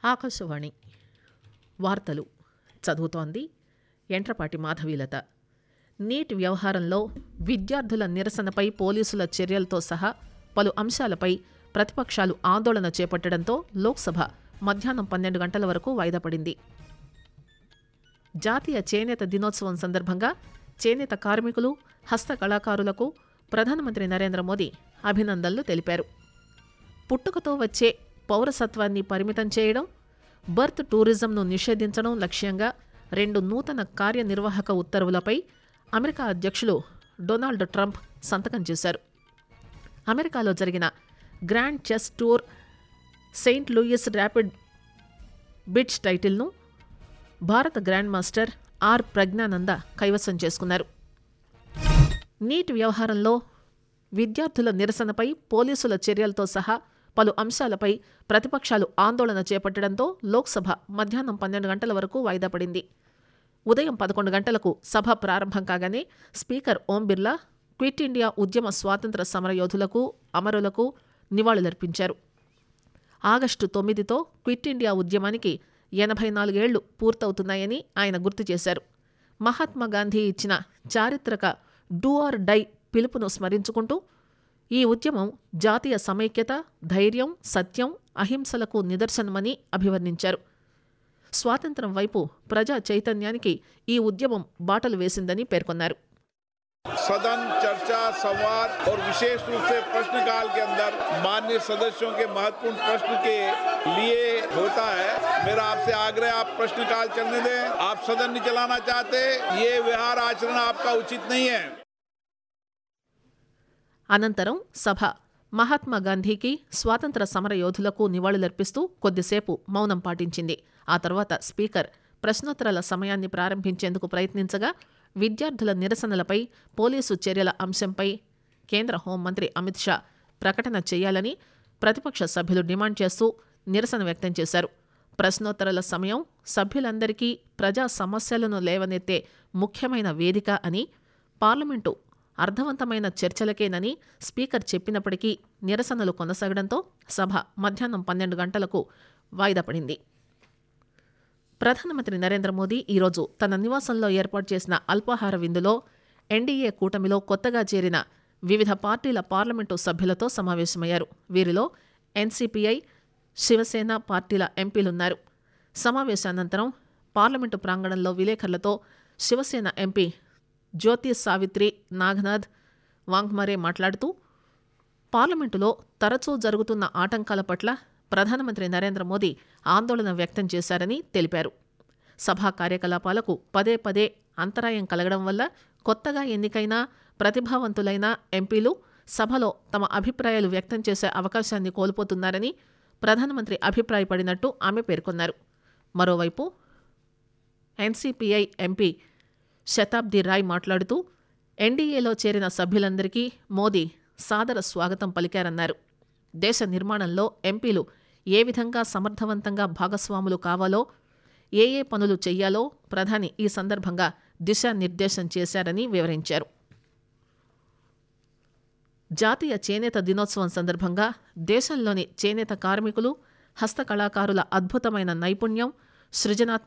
ఆకాశవాణి వార్తలు చదువుతోంది ఎంట్రపాటి మాధవీలత నీట్ వ్యవహారంలో విద్యార్థుల నిరసనపై పోలీసుల చర్యలతో సహా పలు అంశాలపై ప్రతిపక్షాలు ఆందోళన చేపట్టడంతో లోక్సభ మధ్యాహ్నం పన్నెండు గంటల వరకు వాయిదా పడింది జాతీయ చేనేత దినోత్సవం సందర్భంగా చేనేత కార్మికులు హస్త కళాకారులకు ప్రధానమంత్రి నరేంద్ర మోదీ అభినందనలు తెలిపారు పుట్టుకతో వచ్చే పౌరసత్వాన్ని పరిమితం చేయడం బర్త్ టూరిజంను నిషేధించడం లక్ష్యంగా రెండు నూతన కార్యనిర్వాహక ఉత్తర్వులపై అమెరికా అధ్యక్షులు డొనాల్డ్ ట్రంప్ సంతకం చేశారు అమెరికాలో జరిగిన grand chess tour Saint Louis rapid blitz టైటిల్ను భారత గ్రాండ్ మాస్టర్ ఆర్ ప్రజ్ఞానంద కైవసం చేసుకున్నారు నీట్ వ్యవహారంలో విద్యార్థుల నిరసనపై పోలీసుల చర్యలతో సహా పలు అంశాలపై ప్రతిపక్షాలు ఆందోళన చేపట్టడంతో లోక్సభ మధ్యాహ్నం పన్నెండు గంటల వరకు వాయిదా పడింది ఉదయం పదకొండు గంటలకు సభ ప్రారంభం కాగానే speaker Om Birla quit India ఉద్యమ స్వాతంత్ర సమరయోధులకు అమరులకు నివాళులర్పించారు ఆగస్టు తొమ్మిదితో క్విట్ ఇండియా ఉద్యమానికి ఎనభై నాలుగేళ్లు పూర్తవుతున్నాయని ఆయన గుర్తు చేశారు మహాత్మా గాంధీ ఇచ్చిన చారిత్రక డూ ఆర్ డై పిలుపును స్మరించుకుంటూ ఈ ఉద్యమం జాతీయ సమైక్యత ధైర్యం సత్యం అహింసలకు నిదర్శనమని అభివర్ణించారు స్వాతంత్రం వైపు ప్రజా చైతన్యానికి ఈ ఉద్యమం బాటలు వేసిందని పేర్కొన్నారు सदन चर्चा संवाद और विशेष रूप से प्रश्नकाल के अंदर मान्य सदस्यों के महत्वपूर्ण प्रश्न के लिए होता है मेरा आपसे आग्रह आप प्रश्नकाल चलने दें आप सदन नहीं चलाना चाहते ये व्यवहार आचरण आपका उचित नहीं है అనంతరం సభ మహాత్మా గాంధీకి స్వాతంత్ర సమర యోధులకు నివాళులర్పిస్తూ కొద్దిసేపు మౌనం పాటించింది ఆ తర్వాత స్పీకర్ ప్రశ్నోత్తరాల సమయాన్ని ప్రారంభించేందుకు ప్రయత్నించగా విద్యార్థుల నిరసనలపై పోలీసు చర్యల అంశంపై కేంద్ర హోంమంత్రి అమిత్ షా ప్రకటన చేయాలని ప్రతిపక్ష సభ్యులు డిమాండ్ చేస్తూ నిరసన వ్యక్తం చేశారు ప్రశ్నోత్తరాల సమయం సభ్యులందరికీ ప్రజా సమస్యలను లేవనెత్తే ముఖ్యమైన వేదిక అని పార్లమెంటు అర్థవంతమైన చర్చలకేనని స్పీకర్ చెప్పినప్పటికీ నిరసనలు కొనసాగడంతో సభ మధ్యాహ్నం పన్నెండు గంటలకు వాయిదా పడింది ప్రధానమంత్రి నరేంద్ర మోదీ ఈరోజు తన నివాసంలో ఏర్పాటు చేసిన అల్పాహార విందులో ఎన్డీఏ కూటమిలో కొత్తగా చేరిన వివిధ పార్టీల పార్లమెంటు సభ్యులతో సమావేశమయ్యారు వీరిలో ఎన్సీపీఐ శివసేన పార్టీల ఎంపీలున్నారు సమావేశానంతరం పార్లమెంటు ప్రాంగణంలో విలేకరులతో శివసేన ఎంపీ జ్యోతి సావిత్రి నాగనాథ్ వాంగ్మరే మాట్లాడుతూ పార్లమెంటులో తరచూ జరుగుతున్న ఆటంకాల పట్ల ప్రధానమంత్రి నరేంద్ర మోదీ ఆందోళన వ్యక్తం చేశారని తెలిపారు సభా కార్యకలాపాలకు పదే పదే అంతరాయం కలగడం వల్ల కొత్తగా ఎన్నికైన ప్రతిభావంతులైన ఎంపీలు సభలో తమ అభిప్రాయాలు వ్యక్తం చేసే అవకాశాన్ని కోల్పోతున్నారని ప్రధానమంత్రి అభిప్రాయపడినట్టు ఆమె పేర్కొన్నారు మరోవైపు ఎన్సీపీఐ ఎంపీ శతాబ్ది రాయ్ మాట్లాడుతూ ఎన్డీఏలో చేరిన సభ్యులందరికీ మోదీ సాదర స్వాగతం పలికారన్నారు దేశ నిర్మాణంలో ఎంపీలు ఏ విధంగా సమర్థవంతంగా భాగస్వాములు కావాలో ఏ ఏ పనులు చెయ్యాలో ప్రధాని ఈ సందర్భంగా దిశానిర్దేశం చేశారని వివరించారు జాతీయ చేనేత దినోత్సవం సందర్భంగా దేశంలోని చేనేత కార్మికులు హస్తకళాకారుల అద్భుతమైన నైపుణ్యం సృజనాత్మక